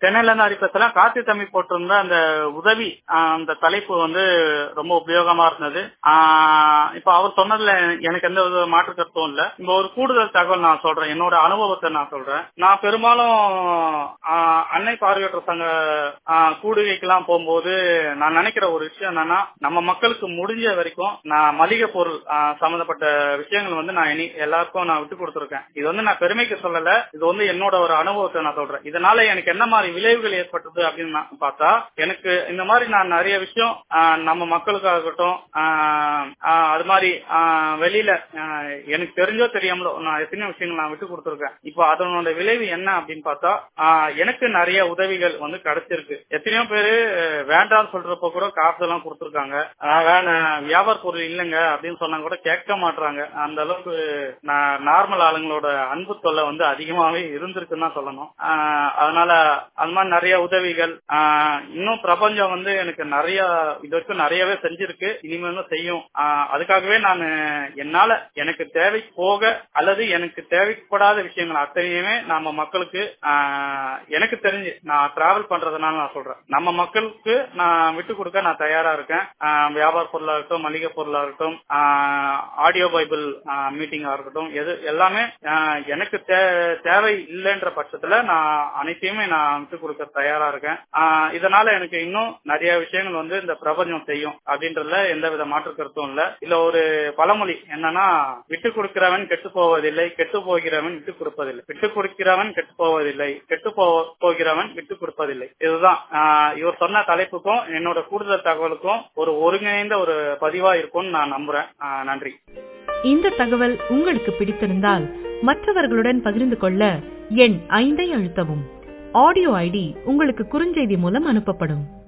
சென்னையில இருந்து அரிப்பத்துல கார்த்தி தம்பி போட்டிருந்த அந்த உதவி ஆஹ் அந்த தலைப்பு வந்து ரொம்ப உபயோகமா இருந்தது ஆஹ் இப்ப அவர் சொன்னதுல எனக்கு எந்த வித மாற்று கருத்தும் இல்ல இப்ப ஒரு கூடுதல் தகவல் நான் சொல்றேன் என்னோட அனுபவத்தை நான் சொல்றேன் நான் பெரும்பாலும் ஆஹ் அன்னை பார்வையற்ற சங்க ஆஹ் கூடுகைக்கெல்லாம் போகும்போது நான் நினைக்கிற ஒரு விஷயம் என்னன்னா நம்ம மக்களுக்கு முடிஞ்ச வரைக்கும் நான் மளிகை பொருள் ஆஹ் சம்பந்தப்பட்ட விஷயங்கள் வந்து நான் இனி எல்லாருக்கும் நான் விட்டு கொடுத்துருக்கேன் இது வந்து நான் பெருமைக்கு சொல்லல இது வந்து என்னோட ஒரு அனுபவத்தை நான் சொல்றேன் இதனால எனக்கு என்ன மாதிரி விளைவுகள் ஏற்பட்டது அப்படின்னு நான் பார்த்தா எனக்கு இந்த மாதிரி நான் நிறைய விஷயம் ஆஹ் நம்ம மக்களுக்காகட்டும் ஆஹ் ஆஹ் அது மாதிரி ஆஹ் வெளியில ஆஹ் எனக்கு தெரிஞ்சோ தெரியாமலோ நான் எத்தனையோ விஷயங்கள் நான் விட்டு கொடுத்துருக்கேன் இப்போ அதனோட விளைவு என்ன அப்படின்னு பார்த்தா ஆஹ் எனக்கு நிறைய உதவிகள் வந்து கிடைச்சிருக்கு எத்தனையோ பேரு வேண்டாம்னு சொல்றப்ப கூட காசு எல்லாம் கொடுத்துருக்காங்க வேணாம் வியாபார பொருள் இல்லைங்க அப்படின்னு சொன்னா கூட கேட்க மாட்டாங்க அந்த அளவுக்கு நான் நார்மல் ஆளுங்களோட அன்பு தொல்லை வந்து அதிகமாவே இருந்திருக்குன்னு தான் சொல்லணும் ஆஹ் அதனால அது மாதிரி நிறைய உதவிகள் ஆஹ் இன்னும் பிரபஞ்சம் வந்து எனக்கு நிறைய இது வரைக்கும் நிறையவே செஞ்சிருக்கு இனிமேலும் செய்யும் ஆஹ் அதுக்காகவே நான் என்னால எனக்கு தேவை போக அல்லது எனக்கு தேவைப்படாத விஷயங்கள் அத்தனையுமே நம்ம மக்களுக்கு ஆஹ் எனக்கு தெரிஞ்சு நான் டிராவல் பண்றதுனால நான் சொல்றேன் நம்ம மக்களுக்கு நான் விட்டு கொடுக்க நான் தயாரா இருக்கேன் ஆஹ் வியாபார பொருளா இருக்கட்டும் மளிகை பொருளா இருக்கட்டும் ஆடியோ பைபிள் மீட்டிங்கா இருக்கட்டும் எது எல்லாமே ஆஹ் எனக்கு தே- தேவை இல்லைன்ற பட்சத்துல நான் அனைத்தையுமே நான் விட்டு கொடுக்க தயாரா இருக்கேன் ஆஹ் இதனால எனக்கு இன்னும் நிறைய விஷயங்கள் வந்து இந்த பிரபஞ்சம் செய்யும் அப்படின்றதுல எந்த வித மாற்று கருத்தும் இல்ல இல்ல ஒரு பழமொழி என்னன்னா விட்டு கொடுக்கிறவன் கெட்டு போவதில்லை கெட்டு போகிறவன் விட்டு கொடுப்பதில்லை விட்டு கொடுக்கிறவன் கெட்டு போவதில்லை கெட்டு போ- போகிறவன் விட்டு கொடுப்பதில்லை இதுதான் ஆஹ் இவர் சொன்ன தலைப்புக்கும் என்னோட கூடுதல் தகவலுக்கும் ஒரு ஒருங்கிணைந்த ஒரு பதிவா இருக்கும்னு நான் நம்புறேன் ஆஹ் நன்றி இந்த தகவல் உங்களுக்கு பிடித்திருந்தால் மற்றவர்களுடன் பகிர்ந்து கொள்ள எண் ஐந்தை அழுத்தவும் ஆடியோ ஐடி உங்களுக்கு குறுஞ்செய்தி மூலம் அனுப்பப்படும்